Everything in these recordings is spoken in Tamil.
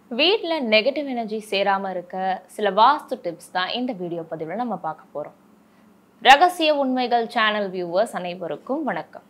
வீட்டில் நெகட்டிவ் எனர்ஜி சேராமல் இருக்க சில வாஸ்து டிப்ஸ் தான் இந்த வீடியோ பதிவில் நம்ம பார்க்க போகிறோம் ரகசிய உண்மைகள் சேனல் வியூவர்ஸ் அனைவருக்கும் வணக்கம்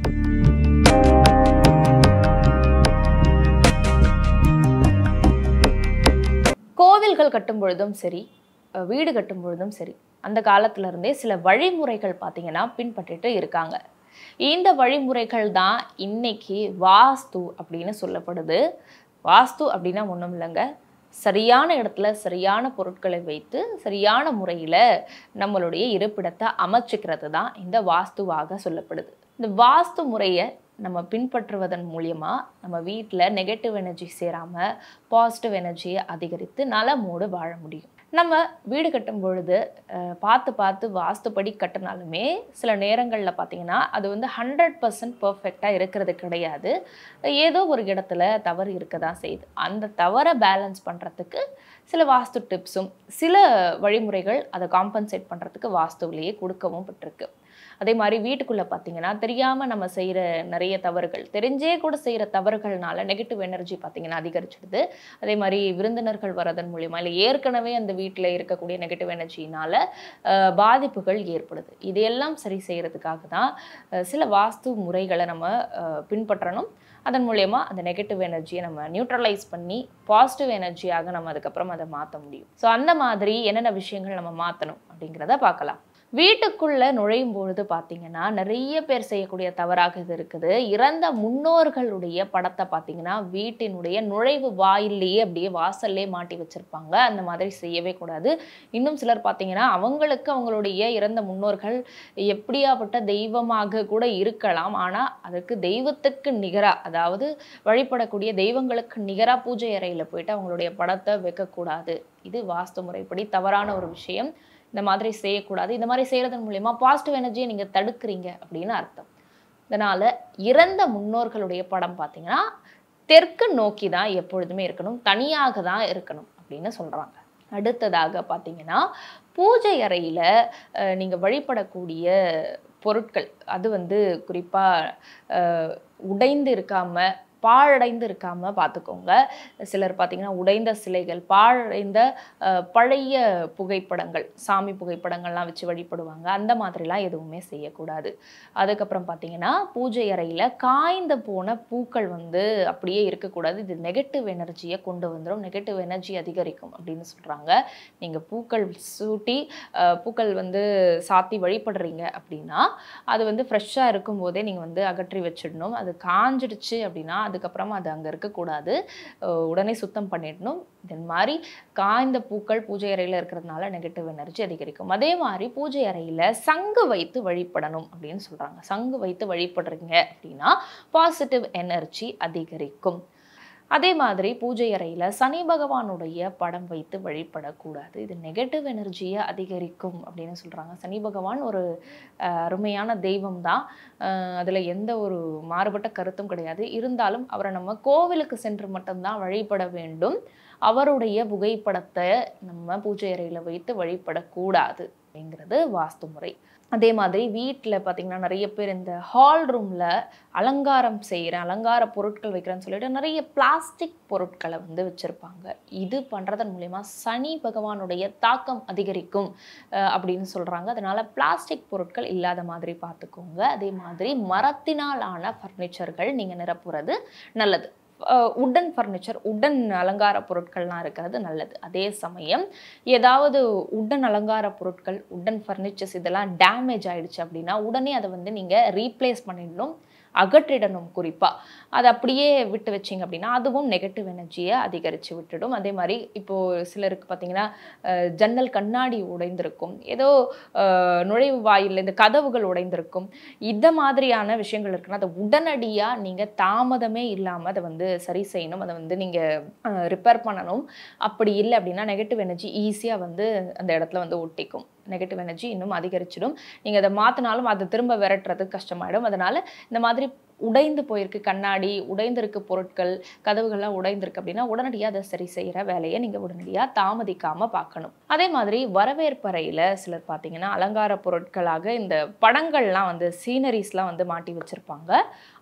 கோவில்கள் கட்டும் பொழுதும் சரி அஹ் வீடு கட்டும் பொழுதும் சரி அந்த காலத்துல இருந்தே சில வழிமுறைகள் பார்த்தீங்கன்னா பின்பற்றிட்டு இருக்காங்க இந்த வழிமுறைகள் தான் இன்னைக்கு வாஸ்து அப்படின்னு சொல்லப்படுது வாஸ்து அப்படின்னா ஒன்றும் இல்லைங்க சரியான இடத்துல சரியான பொருட்களை வைத்து சரியான முறையில் நம்மளுடைய இருப்பிடத்தை அமைச்சுக்கிறது தான் இந்த வாஸ்துவாக சொல்லப்படுது இந்த வாஸ்து முறையை நம்ம பின்பற்றுவதன் மூலியமா நம்ம வீட்டில் நெகட்டிவ் எனர்ஜி சேராமல் பாசிட்டிவ் எனர்ஜியை அதிகரித்து நலமோடு வாழ முடியும் நம்ம வீடு கட்டும் பொழுது அஹ், பார்த்து பார்த்து வாஸ்துப்படி கட்டினாலுமே சில நேரங்களில் பார்த்தீங்கன்னா அது வந்து ஹண்ட்ரட் பர்சன்ட் பர்ஃபெக்டாக இருக்கிறது கிடையாது ஏதோ ஒரு இடத்துல தவறு இருக்க தான் செய்யுது அந்த தவறை பேலன்ஸ் பண்ணுறதுக்கு சில வாஸ்து டிப்ஸும் சில வழிமுறைகள் அதை காம்பன்சேட் பண்ணுறதுக்கு வாஸ்துவிலேயே கொடுக்கவும் பட்டிருக்கு அதே மாதிரி வீட்டுக்குள்ளே பார்த்தீங்கன்னா தெரியாமல் நம்ம செய்கிற நிறைய தவறுகள் தெரிஞ்சே கூட செய்கிற தவறுகள்னால நெகட்டிவ் எனர்ஜி பார்த்தீங்கன்னா அதிகரிச்சிடுது அதே மாதிரி விருந்தினர்கள் வரதன் மூலியமா இல்லை ஏற்கனவே அந்த வீட்டில் இருக்கக்கூடிய நெகட்டிவ் எனர்ஜினால பாதிப்புகள் ஏற்படுது இதையெல்லாம் சரி செய்கிறதுக்காக தான் அஹ், சில வாஸ்து முறைகளை நம்ம அஹ், பின்பற்றணும் அதன் மூலயமா அந்த நெகட்டிவ் எனர்ஜியை நம்ம நியூட்ரலைஸ் பண்ணி பாசிட்டிவ் எனர்ஜியாக நம்ம அதுக்கப்புறம் அதை மாற்ற முடியும் ஸோ அந்த மாதிரி என்னென்ன விஷயங்கள் நம்ம மாற்றணும் அப்படிங்கிறத பார்க்கலாம் வீட்டுக்குள்ள நுழையும் பொழுது பார்த்தீங்கன்னா நிறைய பேர் செய்யக்கூடிய தவறாக இது இருக்குது இறந்த முன்னோர்களுடைய படத்தை பார்த்தீங்கன்னா வீட்டினுடைய நுழைவு வாயிலேயே அப்படியே வாசல்லே மாட்டி வச்சிருப்பாங்க அந்த மாதிரி செய்யவே கூடாது இன்னும் சிலர் பார்த்தீங்கன்னா அவங்களுக்கு அவங்களுடைய இறந்த முன்னோர்கள் எப்படியாப்பட்ட தெய்வமாக கூட இருக்கலாம் ஆனால் அதுக்கு தெய்வத்துக்கு நிகராக அதாவது வழிபடக்கூடிய தெய்வங்களுக்கு நிகராக பூஜை அறையில் போயிட்டு அவங்களுடைய படத்தை வைக்கக்கூடாது இது வாஸ்து முறைப்படி தவறான ஒரு விஷயம் இந்த மாதிரி செய்யக்கூடாது இந்த மாதிரி செய்யறதன் மூலியமா பாசிட்டிவ் எனர்ஜியை நீங்க தடுக்கிறீங்க அப்படின்னு அர்த்தம் இதனால இறந்த முன்னோர்களுடைய படம் பார்த்தீங்கன்னா தெற்கு நோக்கி தான் எப்பொழுதுமே இருக்கணும் தனியாக தான் இருக்கணும் அப்படின்னு சொல்றாங்க அடுத்ததாக பார்த்தீங்கன்னா பூஜை அறையில அஹ், நீங்க வழிபடக்கூடிய பொருட்கள் அது வந்து குறிப்பா அஹ், உடைந்து இருக்காம பாழடைந்து இருக்காம பார்த்துக்கோங்க சிலர் பார்த்தீங்கன்னா உடைந்த சிலைகள் பாழடைந்த அஹ், பழைய புகைப்படங்கள் சாமி புகைப்படங்கள்லாம் வச்சு வழிபடுவாங்க அந்த மாதிரிலாம் எதுவுமே செய்யக்கூடாது அதுக்கப்புறம் பார்த்தீங்கன்னா பூஜை அறையில் காய்ந்த போன பூக்கள் வந்து அப்படியே இருக்கக்கூடாது இது நெகட்டிவ் எனர்ஜியை கொண்டு வந்துடும் நெகட்டிவ் எனர்ஜி அதிகரிக்கும் அப்படின்னு சொல்கிறாங்க நீங்கள் பூக்கள் சூட்டி அஹ், பூக்கள் வந்து சாத்தி வழிபடுறீங்க அப்படின்னா அது வந்து ஃப்ரெஷ்ஷாக இருக்கும்போதே நீங்கள் வந்து அகற்றி வச்சிடணும் அது காஞ்சிடுச்சு அப்படின்னா அதுக்கப்புறமா அது அங்கே இருக்கக்கூடாது அஹ் உடனே சுத்தம் பண்ணிடணும் இதன் மாதிரி காய்ந்த பூக்கள் பூஜை அறையில் இருக்கிறதுனால நெகட்டிவ் எனர்ஜி அதிகரிக்கும் அதே மாதிரி பூஜை அறையில் சங்கு வைத்து வழிபடணும் அப்படின்னு சொல்கிறாங்க சங்கு வைத்து வழிபடுறீங்க அப்படின்னா பாசிட்டிவ் எனர்ஜி அதிகரிக்கும் அதே மாதிரி பூஜை அறையில் சனி பகவானுடைய படம் வைத்து வழிபடக்கூடாது இது நெகட்டிவ் எனர்ஜியை அதிகரிக்கும் அப்படின்னு சொல்கிறாங்க சனி பகவான் ஒரு அஹ், அருமையான தெய்வம் தான் அதில் எந்த ஒரு மாறுபட்ட கருத்தும் கிடையாது இருந்தாலும் அவரை நம்ம கோவிலுக்கு சென்று மட்டும்தான் வழிபட வேண்டும் அவருடைய புகைப்படத்தை நம்ம பூஜை அறையில் வைத்து வழிபடக்கூடாது அப்படிங்கிறது வாஸ்து முறை அதே மாதிரி வீட்டில் பார்த்தீங்கன்னா நிறைய பேர் இந்த ஹால் ரூமில் அலங்காரம் செய்கிறேன் அலங்கார பொருட்கள் வைக்கிறேன்னு சொல்லிட்டு நிறைய பிளாஸ்டிக் பொருட்களை வந்து வச்சுருப்பாங்க இது பண்ணுறதன் மூலயமா சனி பகவானுடைய தாக்கம் அதிகரிக்கும் அஹ், அப்படின்னு சொல்கிறாங்க அதனால் பிளாஸ்டிக் பொருட்கள் இல்லாத மாதிரி பார்த்துக்கோங்க அதே மாதிரி மரத்தினால் ஆன ஃபர்னிச்சர்கள் நீங்கள் நிரப்புறது நல்லது உட்டன் ஃபர்னிச்சர் உட்டன் அலங்கார பொருட்கள்லாம் இருக்கிறது நல்லது அதே சமயம் ஏதாவது உட்டன் அலங்கார பொருட்கள் உட்டன் ஃபர்னிச்சர்ஸ் இதெல்லாம் டேமேஜ் ஆயிடுச்சு அப்படின்னா உடனே அதை வந்து நீங்கள் ரீப்ளேஸ் பண்ணிடணும் அகற்றிடணும் குறிப்பாக அதை அப்படியே விட்டு வச்சிங்க அப்படின்னா அதுவும் நெகட்டிவ் எனர்ஜியை அதிகரித்து விட்டுடும் அதே மாதிரி இப்போது சிலருக்கு பார்த்தீங்கன்னா அஹ், ஜன்னல் கண்ணாடி உடைந்திருக்கும் ஏதோ அஹ், நுழைவு வாயில் இந்த கதவுகள் உடைந்திருக்கும் இந்த மாதிரியான விஷயங்கள் இருக்குன்னா அதை உடனடியாக நீங்கள் தாமதமே இல்லாமல் அதை வந்து சரி செய்யணும் அதை வந்து நீங்கள் ரிப்பேர் பண்ணணும் அப்படி இல்லை அப்படின்னா நெகட்டிவ் எனர்ஜி ஈஸியாக வந்து அந்த இடத்துல வந்து ஒட்டிக்கும் நெகட்டிவ் எனர்ஜி இன்னும் அதிகரிச்சிடும் நீங்கள் அதை மாற்றினாலும் அதை திரும்ப விரட்டுறது கஷ்டமாயிடும் அதனால் இந்த மாதிரி உடைந்து போயிருக்கு கண்ணாடி உடைந்திருக்கு பொருட்கள் கதவுகள்லாம் உடைந்திருக்கு அப்படின்னா உடனடியாக அதை சரி செய்கிற வேலையை நீங்கள் உடனடியாக தாமதிக்காமல் பார்க்கணும் அதே மாதிரி வரவேற்பறையில் சிலர் பார்த்தீங்கன்னா அலங்கார பொருட்களாக இந்த படங்கள்லாம் வந்து சீனரிஸ்லாம் வந்து மாட்டி வச்சுருப்பாங்க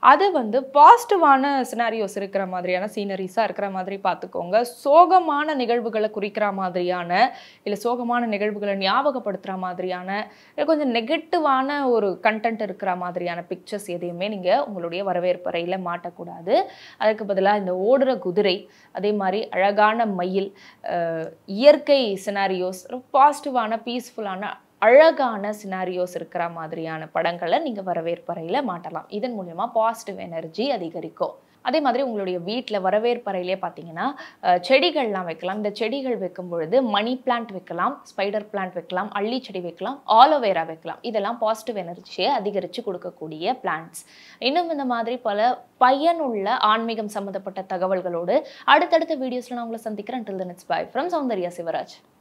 அது வந்து பாசிட்டிவான சினாரியோஸ் இருக்கிற மாதிரியான சீனரிஸாக இருக்கிற மாதிரி பார்த்துக்கோங்க சோகமான நிகழ்வுகளை குறிக்கிற மாதிரியான இல்லை சோகமான நிகழ்வுகளை ஞாபகப்படுத்துகிற மாதிரியான இல்லை கொஞ்சம் நெகட்டிவான ஒரு கண்டென்ட் இருக்கிற மாதிரியான பிக்சர்ஸ் எதையுமே நீங்கள் உங்களுடைய வரவேற்பறையில் மாட்டக்கூடாது அதுக்கு பதிலாக இந்த ஓடுற குதிரை அதே மாதிரி அழகான மயில் அஹ், இயற்கை சினாரியோஸ் பாசிட்டிவான பீஸ்ஃபுல்லான அழகான சினாரியோஸ் இருக்கிற மாதிரியான படங்களை நீங்கள் வரவேற்பறையில் மாட்டலாம் இதன் மூலயமா பாசிட்டிவ் எனர்ஜி அதிகரிக்கும் அதே மாதிரி உங்களுடைய வீட்டில் வரவேற்பறையிலே பார்த்தீங்கன்னா அஹ், செடிகள்லாம் வைக்கலாம் இந்த செடிகள் வைக்கும் பொழுது மணி பிளான்ட் வைக்கலாம் ஸ்பைடர் பிளான்ட் வைக்கலாம் அள்ளி செடி வைக்கலாம் ஆலோவேரா வைக்கலாம் இதெல்லாம் பாசிட்டிவ் எனர்ஜியை அதிகரித்து கொடுக்கக்கூடிய பிளான்ட்ஸ் இன்னும் இந்த மாதிரி பல பயனுள்ள ஆன்மீகம் சம்மந்தப்பட்ட தகவல்களோடு அடுத்தடுத்த வீடியோஸில் நான் உங்களை சந்திக்கிறேன் till then it's bye from Soundarya Shivraj